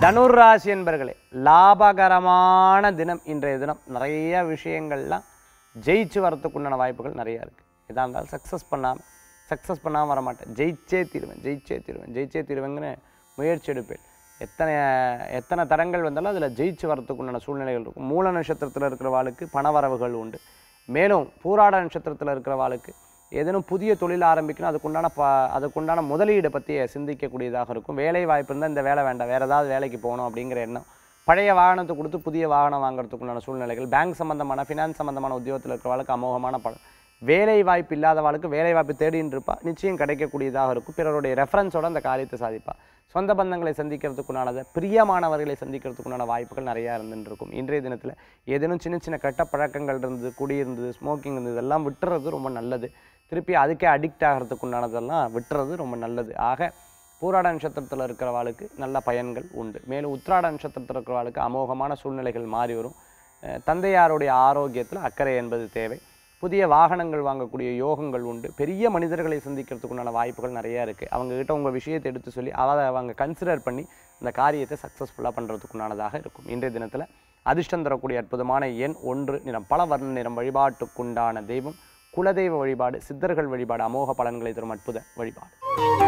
தனுர் ராசி என்பர்களே லாபகரமான தினம் இன்றைய தினம் நிறைய விஷயங்கள்லாம் ஜெயிச்சு வரத்துக்குண்டான வாய்ப்புகள் நிறையா இருக்குது இதாக இருந்தாலும் சக்ஸஸ் பண்ணாமல் சக்ஸஸ் பண்ணாமல் வர மாட்டேன் ஜெயிச்சே தீருவேன் ஜெயிச்சே தீருவேன் ஜெயிச்சே தீருவேங்கன்னு முயற்சி எடுப்பேன் எத்தனை எத்தனை தடங்கள் வந்தாலும் அதில் ஜெயிச்சு வரத்துக்குண்டான சூழ்நிலைகள் இருக்கும் மூல நட்சத்திரத்தில் இருக்கிறவாளுக்கு பணவரவுகள் உண்டு மேலும் பூராட நட்சத்திரத்தில் இருக்கிறவாளுக்கு ஏதேனும் புதிய தொழில் ஆரம்பிக்கணும் அதுக்குண்டான ப அதுக்குண்டான முதலீடு பற்றி சிந்திக்கக்கூடியதாக இருக்கும் வேலை வாய்ப்பு இருந்தால் இந்த வேலை வேண்டாம் வேறு ஏதாவது வேலைக்கு போகணும் அப்படிங்கிற எண்ணம் பழைய வாகனத்தை கொடுத்து புதிய வாகனம் வாங்குறதுக்குண்டான சூழ்நிலைகள் பேங்க் சம்மந்தமான ஃபினான்ஸ் சம்மந்தமான உத்தியோகத்தில் இருக்கிறவளுக்கு அமோகமான பலன் வேலை வாய்ப்பு இல்லாதவளுக்கு வேலை வாய்ப்பு தேடின்னு இருப்பா நிச்சயம் கிடைக்கக்கூடியதாக இருக்கும் பிறருடைய ரெஃபரன்ஸோட அந்த காரியத்தை சாதிப்பா சொந்த பந்தங்களை சந்திக்கிறதுக்குண்டானது பிரியமானவர்களை சந்திக்கிறதுக்குண்டான வாய்ப்புகள் நிறையா இருந்துட்டு இருக்கும் இன்றைய தினத்தில் ஏதேனும் சின்ன சின்ன கெட்ட பழக்கங்கள் இருந்தது குடியிருந்தது ஸ்மோக்கிங் இருந்தது இதெல்லாம் விட்டுறது ரொம்ப நல்லது திருப்பி அதுக்கே அடிக்ட் ஆகிறதுக்குண்டானதெல்லாம் விட்டுறது ரொம்ப நல்லது ஆக பூராட நட்சத்திரத்தில் இருக்கிறவாளுக்கு நல்ல பயன்கள் உண்டு மேலும் உத்திராட நட்சத்திரத்தில் இருக்கிறவாளுக்கு அமோகமான சூழ்நிலைகள் மாறி வரும் அஹ் தந்தையாருடைய ஆரோக்கியத்தில் அக்கறை என்பது தேவை புதிய வாகனங்கள் வாங்கக்கூடிய யோகங்கள் உண்டு பெரிய மனிதர்களை சந்திக்கிறதுக்குண்டான வாய்ப்புகள் நிறையா இருக்குது அவங்கக்கிட்ட உங்கள் விஷயத்தை எடுத்து சொல்லி அதை அவங்க கன்சிடர் பண்ணி அந்த காரியத்தை சக்ஸஸ்ஃபுல்லாக பண்ணுறதுக்குண்டானதாக இருக்கும் இன்றைய தினத்தில் அதிர்ஷ்டம் தரக்கூடிய அற்புதமான எண் ஒன்று நிறம் பல வர்ண நிறம் வழிபாட்டுக்குண்டான தெய்வம் குலதெய்வ வழிபாடு சித்தர்கள் வழிபாடு அமோக பலன்களை தரும் அற்புத வழிபாடு